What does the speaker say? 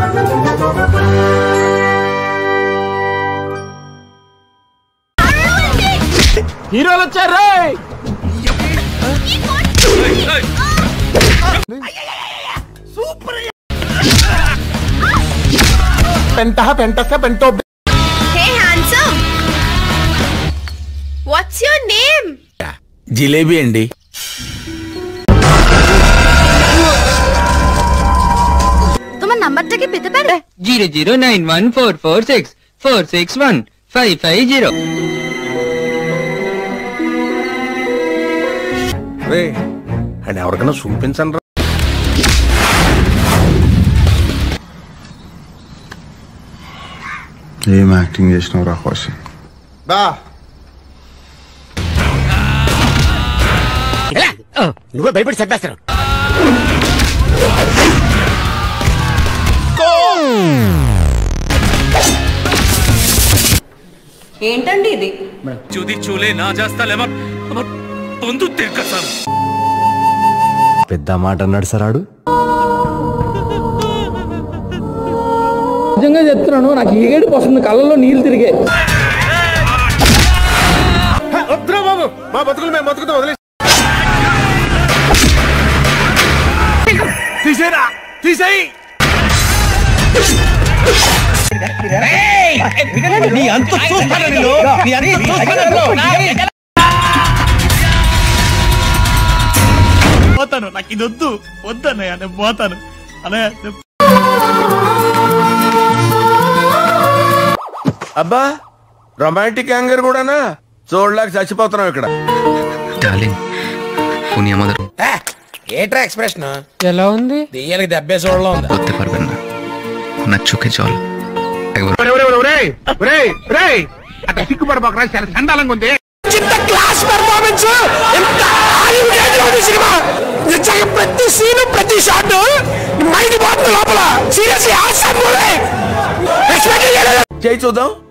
హీరోలు వచ్చారు పెంట పెంటస్త పెంటో hey handsome what's your name jalebi అండి তোমার নাম্বারটা কি পেতে পারে zero zero nine one four four six four six one five five zero రే అండ్ ఎవరికైనా చూపించండి రా ఏం యాక్టింగ్ చేసినావు రా కౌశిక్ బా నువ్వే భయపడి చెప్పేస్తారు ఏంటండి ఇది పెద్ద మాట అన్నాడు సార్ ఆడు నిజంగా చెప్తున్నాను నాకు ఏడుపు వస్తుంది కళ్ళలో నీళ్ళు తిరిగే వద్దురా బాబు మా బతుకులు మేము బతుకుతాం వదిలేసి తీసేరా తీసేయి పోతాను నాకు ఇది వద్దు వద్దన్నయ్య నేను పోతాను అన్నయ్య నేను అబ్బా రొమాంటిక్ యాంగర్ కూడానా చూడలేక చచ్చిపోతున్నాం ఇక్కడ డార్లింగ్ పుణ్య మదర్ ఏట్రా ఎక్స్ప్రెషన్ ఎలా ఉంది దెయ్యాలకి దెబ్బే చూడలో ఉంది బొత్తే పర్వెన్న నచ్చుకే చాలు అట్లా సిగ్గుపడబోకరా చాలా సండాలంగా ఉంది ఇంత క్లాస్ పెర్ఫార్మెన్స్ ఎంత హాలీవుడ్ రేంజ్ లో ఉంది సినిమా నిజంగా ప్రతి సీన్ ప్రతి షాట్ మైండ్ పోతుంది లోపల సీరియస్లీ ఆసమ్ మూవీ ఎక్స్పెక్ట్ చేయలేదు చేయి చూద్దాం